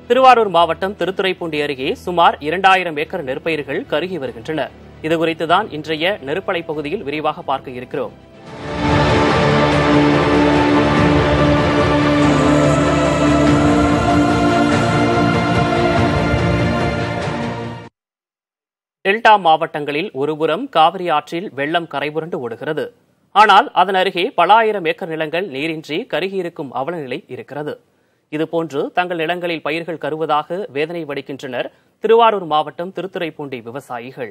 திருவாரூர் மாவட்டம் திருத்துறைப்பூண்டி அருகே சுமார் இரண்டாயிரம் ஏக்கர் நெற்பயிர்கள் கருகி வருகின்றன இதுகுறித்துதான் இன்றைய நெருப்படை பகுதியில் விரிவாக பார்க்க இருக்கிறோம் டெல்டா மாவட்டங்களில் ஒருபுறம் காவிரி ஆற்றில் வெள்ளம் கரைபுரண்டு ஓடுகிறது ஆனால் அதன் அருகே பல ஆயிரம் ஏக்கர் நிலங்கள் நீரின்றி கருகியிருக்கும் அவலநிலை இருக்கிறது இதுபோன்று தங்கள் நிலங்களில் பயிர்கள் கருவதாக வேதனை வடிக்கின்றனர் திருவாரூர் மாவட்டம் திருத்துறைப்பூண்டி விவசாயிகள்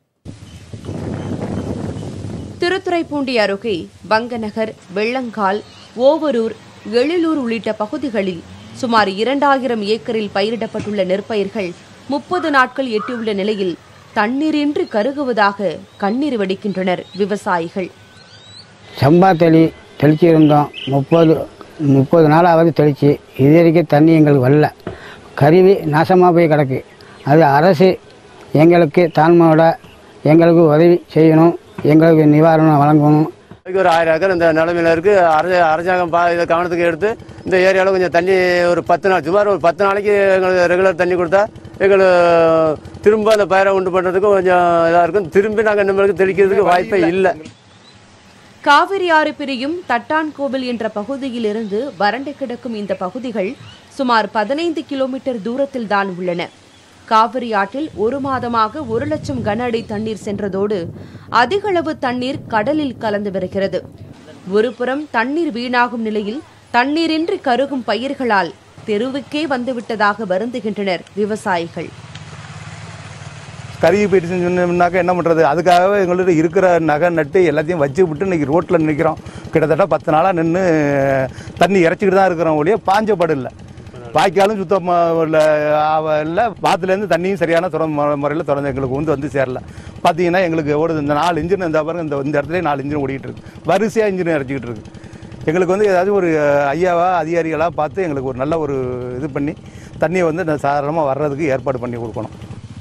திருத்துறைப்பூண்டி அருகே பங்கநகர் வெள்ளங்கால் ஓவரூர் எழிலூர் உள்ளிட்ட பகுதிகளில் சுமார் இரண்டாயிரம் ஏக்கரில் பயிரிடப்பட்டுள்ள நெற்பயிர்கள் முப்பது நாட்கள் எட்டியுள்ள நிலையில் தண்ணீரின்றி கருகுவதாக கண்ணீர் வடிக்கின்றனர் விவசாயிகள் சம்பா தெளி தெளிச்சிருந்தோம் முப்பது முப்பது நாளாவது தெளித்து இது வரைக்கும் தண்ணி எங்களுக்கு வரல கருவி நாசமாக போய் கிடக்கு அது அரசு எங்களுக்கு தாழ்மையோட எங்களுக்கு உதவி செய்யணும் எங்களுக்கு நிவாரணம் வழங்கணும் இதுக்கு ஒரு ஆயிரம் ஏக்கர் இந்த நிலமையில இருக்கு அரச அரசாங்கம் பா இதை கவனத்துக்கு எடுத்து இந்த ஏரியாவில் கொஞ்சம் தண்ணி ஒரு பத்து நாள் சுமார் ஒரு பத்து நாளைக்கு எங்களுக்கு ரெகுலர் தண்ணி கொடுத்தா எங்களுக்கு திரும்ப அந்த பயிரை உண்டு பண்ணுறதுக்கு கொஞ்சம் இதாக இருக்கும் திரும்பி நாங்கள் நம்மளுக்கு தெளிக்கிறதுக்கு வாய்ப்பே இல்லை காவிரி ஆறு பிரியும் தட்டான்கோவில் என்ற பகுதியிலிருந்து வறண்டு கிடக்கும் இந்த பகுதிகள் சுமார் பதினைந்து கிலோமீட்டர் தூரத்தில் தான் உள்ளன காவிரி ஆற்றில் ஒரு மாதமாக ஒரு லட்சம் கன அடி தண்ணீர் சென்றதோடு அதிகளவு தண்ணீர் கடலில் கலந்து வருகிறது ஒருபுறம் தண்ணீர் வீணாகும் நிலையில் தண்ணீரின்றி கருகும் பயிர்களால் தெருவுக்கே வந்துவிட்டதாக வருந்துகின்றனர் விவசாயிகள் கருகி போயிடுச்சுன்னு சொன்னோம்னாக்கா என்ன பண்ணுறது அதுக்காகவே எங்கள்ட்ட இருக்கிற நகை நட்டு எல்லாத்தையும் வச்சு விட்டு இன்றைக்கி ரோட்டில் நிற்கிறோம் கிட்டத்தட்ட பத்து நாளாக நின்று தண்ணி இறச்சிக்கிட்டு தான் இருக்கிறோம் ஒழிய பாஞ்ச படு இல்லை வாய்க்காலும் சுத்தமாக இல்லை இல்லை பாத்துலேருந்து தண்ணியும் சரியான துற முறையில் திறந்து எங்களுக்கு வந்து வந்து சேரல பார்த்தீங்கன்னா எங்களுக்கு ஓடுது இந்த நாலு இன்ஜின் இந்த பாருங்க இந்த இந்த இடத்துல நாலு இன்ஜின் ஓடிக்கிட்டு இருக்கு வரிசையாக இன்ஜின் இறச்சிக்கிட்டு இருக்கு எங்களுக்கு வந்து ஏதாச்சும் ஒரு ஐயாவா அதிகாரிகளாக பார்த்து எங்களுக்கு ஒரு நல்ல ஒரு இது பண்ணி தண்ணியை வந்து சாதாரணமாக வர்றதுக்கு ஏற்பாடு பண்ணி கொடுக்கணும்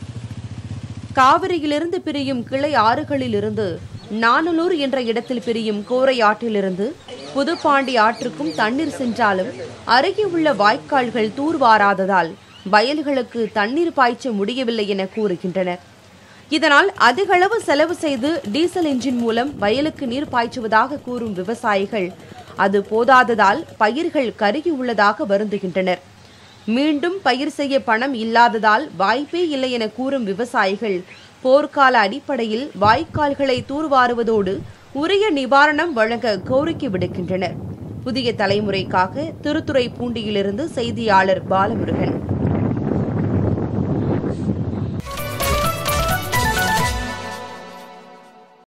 காவிரியிலிருந்து பிரியும் கிளை ஆறுகளிலிருந்து நானலூர் என்ற இடத்தில் பிரியும் கோரை ஆற்றிலிருந்து புதுப்பாண்டி ஆற்றுக்கும் தண்ணீர் சென்றாலும் அருகே உள்ள வாய்க்கால்கள் தூர்வாராததால் வயல்களுக்கு தண்ணீர் பாய்ச்ச முடியவில்லை என கூறுகின்றனர் இதனால் அதிகளவு செலவு செய்து டீசல் என்ஜின் மூலம் வயலுக்கு நீர் பாய்ச்சுவதாக கூறும் விவசாயிகள் அது போதாததால் பயிர்கள் கருகி உள்ளதாக வருந்துகின்றனர் மீண்டும் பயிர் செய்ய பணம் இல்லாததால் வாய்ப்பே இல்லை என கூறும் விவசாயிகள் போர்க்கால அடிப்படையில் வாய்க்கால்களை தூர்வாருவதோடு உரிய நிவாரணம் வழங்க கோரிக்கை விடுக்கின்றனர் புதிய தலைமுறைக்காக திருத்துறை பூண்டியிலிருந்து செய்தியாளர் பாலமுருகன்